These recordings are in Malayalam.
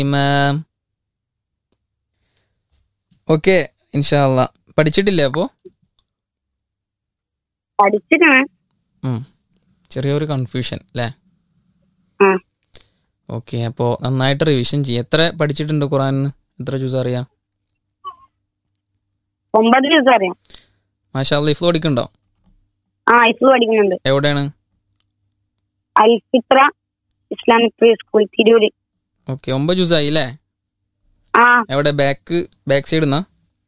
ഇമാം ഓക്കെ ഇൻഷാല്ല പഠിച്ചിട്ടില്ലേ അപ്പോൾ പഠിച്ചിട്ടാണ് ചെറിയൊരു കൺഫ്യൂഷൻ അല്ലേ ആ ഓക്കെ അപ്പോൾ നന്നായിട്ട് റിവിഷൻ ചെയ്യും എത്ര പഠിച്ചിട്ടുണ്ട് ഖുറാനിന്ന് എത്ര ജ്യൂസ് അറിയാം ഒമ്പത് ദിവസം അറിയാം മാഷാ ഇഫ് പഠിക്കണ്ടോ ആ ഇഫ് പഠിക്കുന്നുണ്ട് എവിടെയാണ് Alfithra Islamic pre school Tirur okay ഒമ്പത് ജ്യൂസ് ആയി അല്ലേ ആ എവിടെ ബാക്ക് ബാക്ക് സൈഡ് നിന്നാ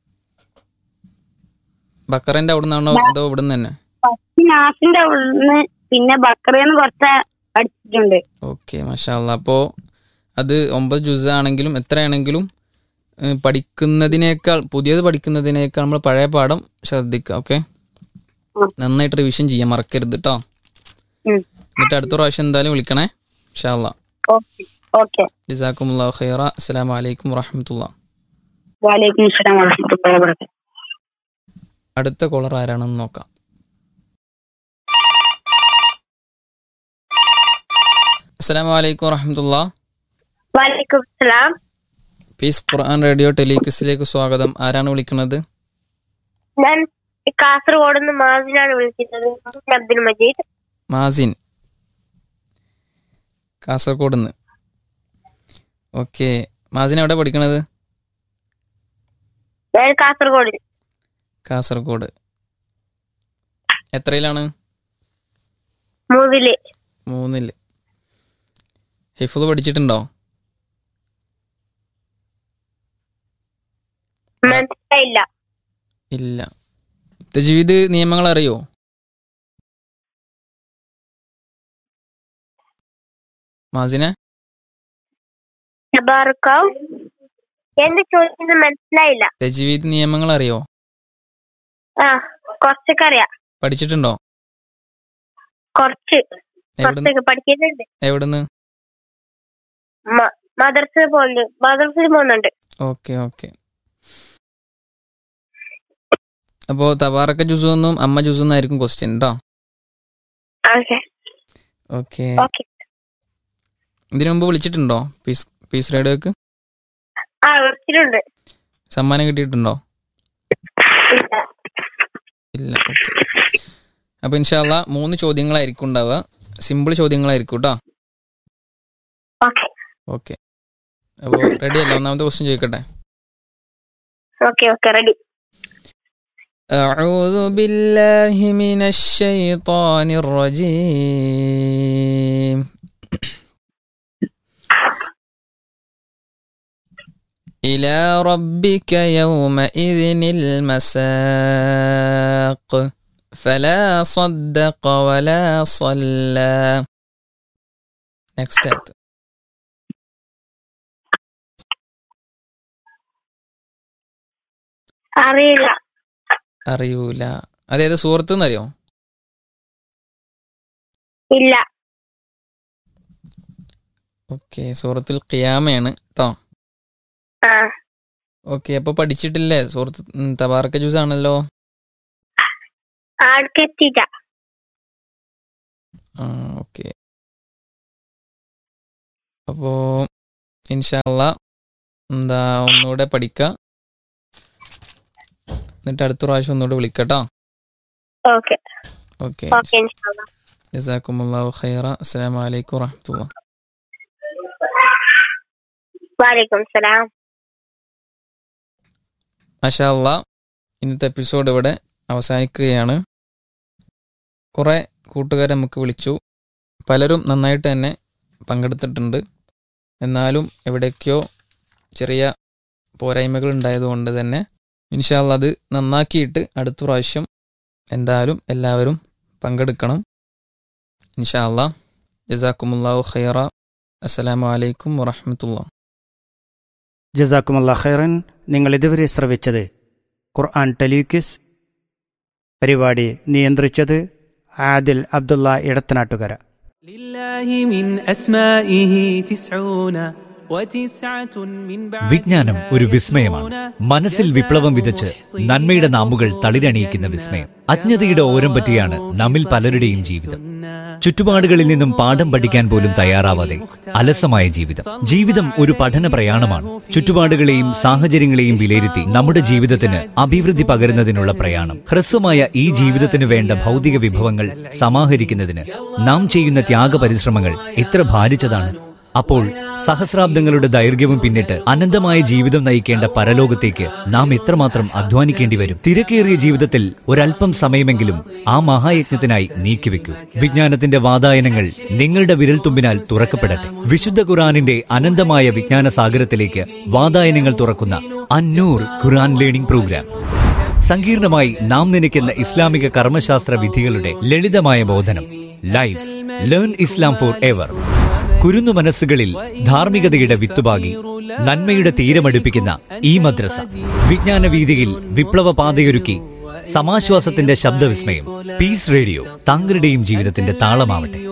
ബക്കറിന്റെ അവിടെ നിന്നാണോ അതോ ഇവിടെ നിന്ന് തന്നെ ഫസ്റ്റ് നാസിന്റെ അവിടുന്ന് പിന്നെ ബക്കറേന്ന് കുറച്ച് പഠിച്ചിട്ടുണ്ട് ഓക്കെ മാഷാല്ല അപ്പോൾ അത് ഒമ്പത് ജ്യൂസ് ആണെങ്കിലും എത്രയാണെങ്കിലും ഏഹ്, പഠിക്കുന്നതിനേക്കാൾ പുതിയത് പഠിക്കുന്നതിനേക്കാൾ നമ്മൾ പഴയ പാഠം ശ്രദ്ധിക്കുക ഓക്കെ ഉം. നന്നായിട്ട് റിവിഷൻ ചെയ്യാൻ മറക്കരുത് കേട്ടോ ഉം. എന്നിട്ട് അടുത്ത പ്രാവശ്യം എന്തായാലും വിളിക്കണേ ഇൻഷാല്ല ഓക്കെ ഓക്കെ ജസാക്കുമുല്ലാ ഖൈറ അസ്സലാമു അലൈക്കും വറഹമത്തുള്ള വലൈക്കും അസ്സലാം വറഹ്മത്തുള്ളാഹി വബറകാതുഹു അടുത്ത കോളർ ആരാണെന്ന് നോക്കാം അസ്സലാമു അലൈക്കും വറഹമത്തുള്ള വലൈക്കും അസ്സലാം പീസ് ഖുർആൻ റേഡിയോ ടെലിക്വിസിലേക്ക് സ്വാഗതം ആരാണ് വിളിക്കുന്നത് ഞാൻ കാസർഗോഡ് നിന്ന് മാസിനാണ് വിളിക്കുന്നത് അബ്ദുൽ മജീദ് മാസിൻ കാസർഗോഡ് നിന്ന് ഓക്കെ മാസിൻ എവിടെ പഠിക്കണത് ഞാൻ കാസർഗോഡ് കാസർഗോഡ് എത്രയിലാണ് മൂന്നില് മൂന്നില് ഹിഫുദ് പഠിച്ചിട്ടുണ്ടോ മനസ്സിലായില്ല ഇല്ല തജീവിദ് നിയമങ്ങൾ അറിയോ മാസിനെ തബാറക്കാവ് എന്ത് ചോദിക്കുന്നത് മനസ്സിലായില്ല തജീവിദ് നിയമങ്ങൾ അറിയോ ആ കുറച്ചൊക്കെ അറിയാം പഠിച്ചിട്ടുണ്ടോ കുറച്ച് എവിടുന്ന് കുറച്ചൊക്കെ പഠിക്കുന്നുണ്ട് എവിടുന്ന് മദർസ പോകുന്നുണ്ട് മദർസയിൽ പോകുന്നുണ്ട് ഓക്കെ ഓക്കെ അപ്പോൾ തബാറക്ക ജ്യൂസൊന്നും അമ്മ ജ്യൂസൊന്നും ആയിരിക്കും ക്വസ്റ്റ്യൻ കേട്ടോ ഓക്കെ ഓക്കെ ഓക്കെ ഇതിനു മുമ്പ് വിളിച്ചിട്ടുണ്ടോ പീസ് പീസ് റേഡിയോക്ക് ആ വിളിച്ചിട്ടുണ്ട് സമ്മാനം കിട്ടിയിട്ടുണ്ടോ ഇല്ല. ഇല്ല ഓക്കെ അപ്പോൾ ഇൻഷാല്ല മൂന്ന് ചോദ്യങ്ങളായിരിക്കും ഉണ്ടാവുക സിമ്പിൾ ചോദ്യങ്ങളായിരിക്കും കേട്ടോ ഓക്കെ ഓക്കെ അപ്പോൾ റെഡി അല്ല ഒന്നാമത്തെ ക്വസ്റ്റ്യൻ ചോദിക്കട്ടെ okay okay ready أعوذ بالله من الشيطان الرجيم إلى ربك يومئذ المساق فلا صدق ولا صلى Next step. അറിയില്ല അറിയൂല അതേത് സുഹൃത്ത് എന്നറിയോ ഇല്ല ഓക്കെ സൂറത്തുൽ ഖിയാമയാണ് കേട്ടോ ആ ഓക്കെ അപ്പൊ പഠിച്ചിട്ടില്ലേ സുഹൃത്ത് ഉം, തബാറക്ക ജ്യൂസ് ആണല്ലോ ആൾക്കെത്തിയില്ല ആ ഓക്കെ അപ്പോ ഇൻഷാല്ല എന്താ ഒന്നുകൂടെ പഠിക്ക എന്നിട്ട് അടുത്ത പ്രാവശ്യം ഒന്നുകൂടെ വിളിക്കട്ടോ ഓക്കെ ഓക്കെ ഓക്കെ ഇൻഷാല്ലാ ജസാക്കുമുല്ലാഹു ഖൈറ അസ്സലാമു അലൈക്കും വറഹ്മത്തുള്ളാഹി വാലേക്കും സലാം മാഷാ അല്ലാ ഇന്നത്തെ എപ്പിസോഡ് ഇവിടെ അവസാനിക്കുകയാണ് കുറേ കൂട്ടുകാരെ നമുക്ക് വിളിച്ചു പലരും നന്നായിട്ട് തന്നെ പങ്കെടുത്തിട്ടുണ്ട് എന്നാലും എവിടേക്കോ ചെറിയ പോരായ്മകൾ ഉണ്ടായതുകൊണ്ട് തന്നെ ഇൻഷാല്ല അത് നന്നാക്കിയിട്ട് അടുത്ത പ്രാവശ്യം എന്തായാലും എല്ലാവരും പങ്കെടുക്കണം ഇൻഷാല്ല ജസാക്കുമുല്ലാഹു ഖൈറ അസ്സലാമു അലൈക്കും വറഹ്മത്തുള്ള ജസാക്കുമല്ല ഖൈറൻ നിങ്ങൾ ഇതുവരെ ശ്രവിച്ചത് ഖുർആൻ ടെലിക്വിസ് പരിപാടി നിയന്ത്രിച്ചത് ആദിൽ അബ്ദുള്ള ഇടത്തനാട്ടുകര لله من أسمائه تسعون വിജ്ഞാനം ഒരു വിസ്മയമാണ് മനസ്സിൽ വിപ്ലവം വിതച്ച് നന്മയുടെ നാമ്പുകൾ തളിരണിയിക്കുന്ന വിസ്മയം അജ്ഞതയുടെ ഓരം പറ്റിയാണ് നമ്മിൽ പലരുടെയും ജീവിതം ചുറ്റുപാടുകളിൽ നിന്നും പാഠം പഠിക്കാൻ പോലും തയ്യാറാവാതെ അലസമായ ജീവിതം ജീവിതം ഒരു പഠന പ്രയാണമാണ് ചുറ്റുപാടുകളെയും സാഹചര്യങ്ങളെയും വിലയിരുത്തി നമ്മുടെ ജീവിതത്തിന് അഭിവൃദ്ധി പകരുന്നതിനുള്ള പ്രയാണം ഹ്രസ്വമായ ഈ ജീവിതത്തിന് വേണ്ട ഭൗതിക വിഭവങ്ങൾ സമാഹരിക്കുന്നതിന് നാം ചെയ്യുന്ന ത്യാഗ പരിശ്രമങ്ങൾ എത്ര ഭാരിച്ചതാണ് അപ്പോൾ സഹസ്രാബ്ദങ്ങളുടെ ദൈർഘ്യവും പിന്നിട്ട് അനന്തമായ ജീവിതം നയിക്കേണ്ട പരലോകത്തേക്ക് നാം എത്രമാത്രം അധ്വാനിക്കേണ്ടി വരും തിരക്കേറിയ ജീവിതത്തിൽ ഒരല്പം സമയമെങ്കിലും ആ മഹായജ്ഞത്തിനായി നീക്കിവെക്കൂ വിജ്ഞാനത്തിന്റെ വാതായനങ്ങൾ നിങ്ങളുടെ വിരൽത്തുമ്പിനാൽ തുറക്കപ്പെടട്ടെ വിശുദ്ധ ഖുറാനിന്റെ അനന്തമായ വിജ്ഞാന സാഗരത്തിലേക്ക് വാതായനങ്ങൾ തുറക്കുന്ന അന്നൂർ ഖുറാൻ ലേണിംഗ് പ്രോഗ്രാം സങ്കീർണമായി നാം നനയ്ക്കുന്ന ഇസ്ലാമിക കർമ്മശാസ്ത്ര വിധികളുടെ ലളിതമായ ബോധനം life learn Islam forever കുരുന്നു മനസ്സുകളിൽ ധാർമ്മികതയുടെ വിത്തുപാകി നന്മയുടെ തീരമടുപ്പിക്കുന്ന ഈ മദ്രസ വിജ്ഞാന വീതിയിൽ വിപ്ലവ പാതയൊരുക്കി സമാശ്വാസത്തിന്റെ ശബ്ദവിസ്മയം പീസ് റേഡിയോ താങ്കളുടെയും ജീവിതത്തിന്റെ താളമാവട്ടെ